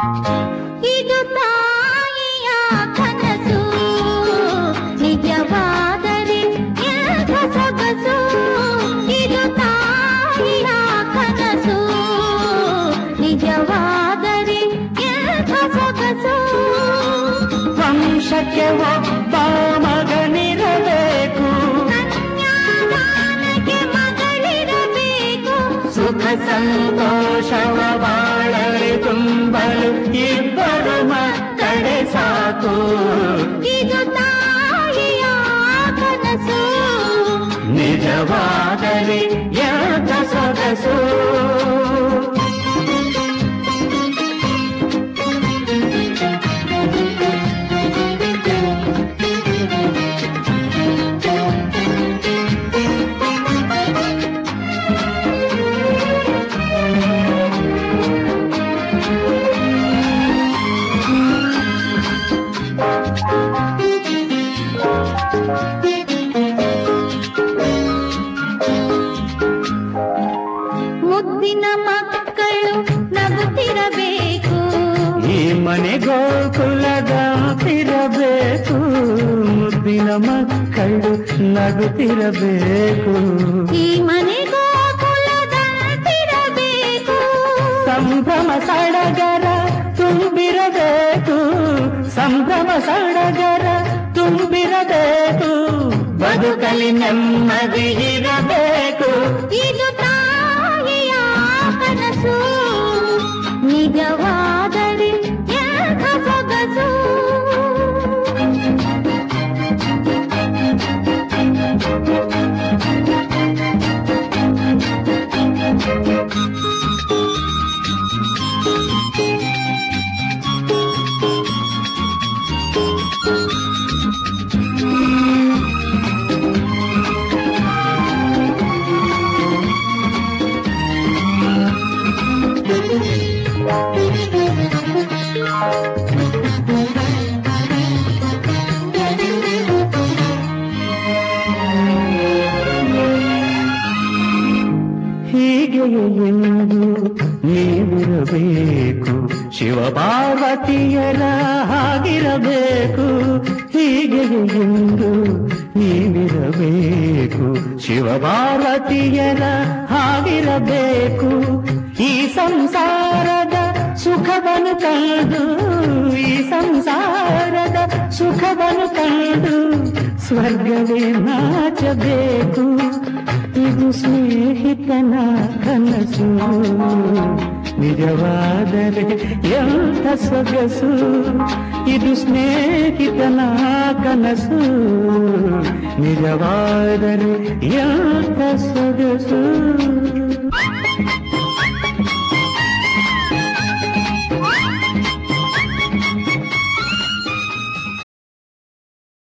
ಇದು ತಾಯಿಯ ಕನಸು ನಿಜವಾದರೆ ಎಂಥ ಸೊಗಸು ಇದು ತಾಯಿಯ ಕನಸು ನಿಜವಾದರೆ ಎಂಥ ಸೊಗಸು ವಂಶಕ್ಕೆ ಒಬ್ಬ ಮಗನಿರಬೇಕು ಕನ್ಯಾದಾನಕ್ಕೆ ಮಗಳಿರಬೇಕು ಸುಖ ಸಂತೋಷವ ಬಾಳಲಿ ತುಂಬಲು ಇಬ್ಬರು ಮಕ್ಕಳೇ ಸಾಕು ಇದು ತಾಯಿಯ ಕನಸು ನಿಜವಾಗಲಿ ಎಂಥ ಸೊಗಸು ಮುದ್ದಿನ ಮಕ್ಕಳು ನಗುತ್ತಿರಬೇಕು ಈ ಮನೆ ಗೋಕುಲದಂತಿರಬೇಕು ಮುದ್ದಿನ ಮಕ್ಕಳು ನಗುತ್ತಿರಬೇಕು ಈ ಮನೆ ಗೋಕುಲದಂತಿರಬೇಕು ಸಂಭ್ರಮ ಸಡಗರ ತುಂಬಿರಬೇಕು ಸಂಭ್ರಮ ಸಡಗರ ತುಂಬಿರಬೇಕು ಬದುಕಲಿ ನೆಮ್ಮದಿ ಇರಬೇಕು ಇದು ತಾಯಿಯ ಕನಸು ನಿಜವಾದರೆ ಎಂಥ ಸೊಗಸು ಹೀಗೆಯೇ ಎಂದು ನೀವಿರಬೇಕು ಶಿವಪಾರ್ವತಿಯರ ಹಾಗಿರಬೇಕು ಹೀಗೆಯೇ ಎಂದು ನೀವಿರಬೇಕು ಶಿವಪಾರ್ವತಿಯರ ಹಾಗಿರಬೇಕು ಈ ಸಂಸಾರದ ಸುಖವನ್ನು ಕಂಡು ಈ ಸಂಸಾರದ ಸುಖವನ್ನು ಕಂಡು ಸ್ವರ್ಗವೇ ನಾಚಬೇಕು ಇದು ಸ್ನೇಹಿತನ ಕನಸು ನಿಜವಾದರೆ ಎಂಥ ಸೊಗಸು ಇದು ಸ್ನೇಹಿತನ ಕನಸು ನಿಜವಾದರೆ ಎಂಥ ಸೊಗಸು